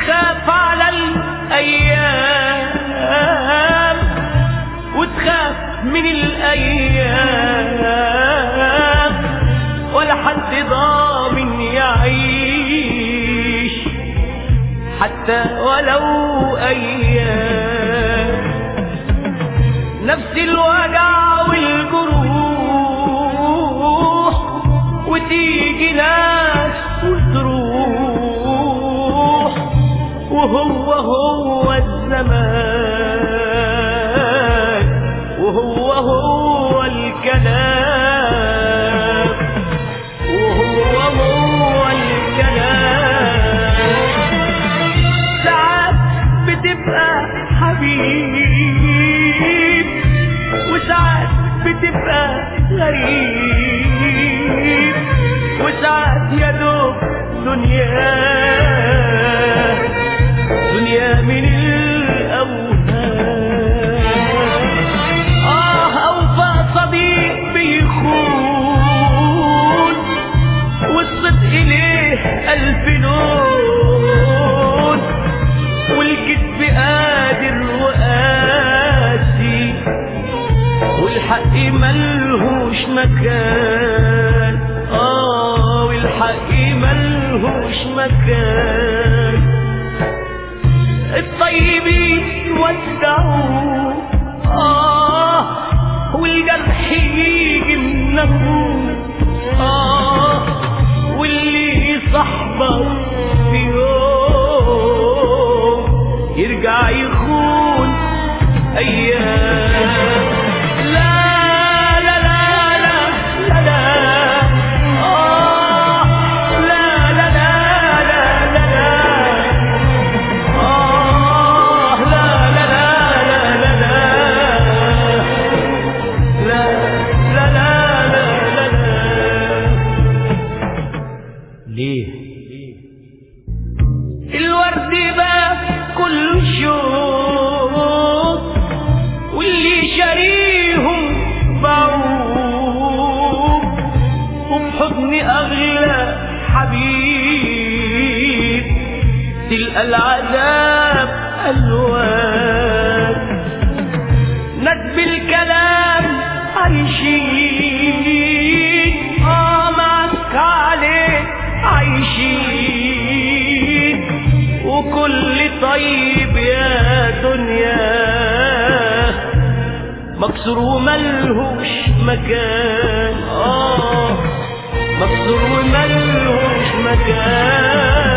تخاف على الأيام وتخاف من الأيام ولا حد ضامن يعيش حتى ولو أيام نفس الوجع والجروح وتيجي ناس وتروح وهو هو الزمان وهو هو الكلام وهو هو الكلام ساعات بتبقى حبيب وساعات بتبقى غريب وساعات يا دوب دنيا دنيا من الأوهام آه أوفى صديق بيخون والصدق ليه ألف لون والكذب قادر وقاسي والحق ملهوش مكان اه والحق ملهوش مكان الطيبين ودعوا اه والجرح يجي منه اه واللي صاحبه في يوم يرجع يخون ايام لا لا لا لا لا لا آه لا لا لا لا لا لا آه لا لا لا لا لا لا لا لا لا لا لا لا ليه الورد بقى كله شوق واللي شاريهم باعوه وبحضني اغلى حبيب تلقى العذاب الوان ندب الكلام عايشين اه معك عليه عايشين وكل طيب يا دنيا مكسور وملهوش مكان اه مكسور وملهوش مكان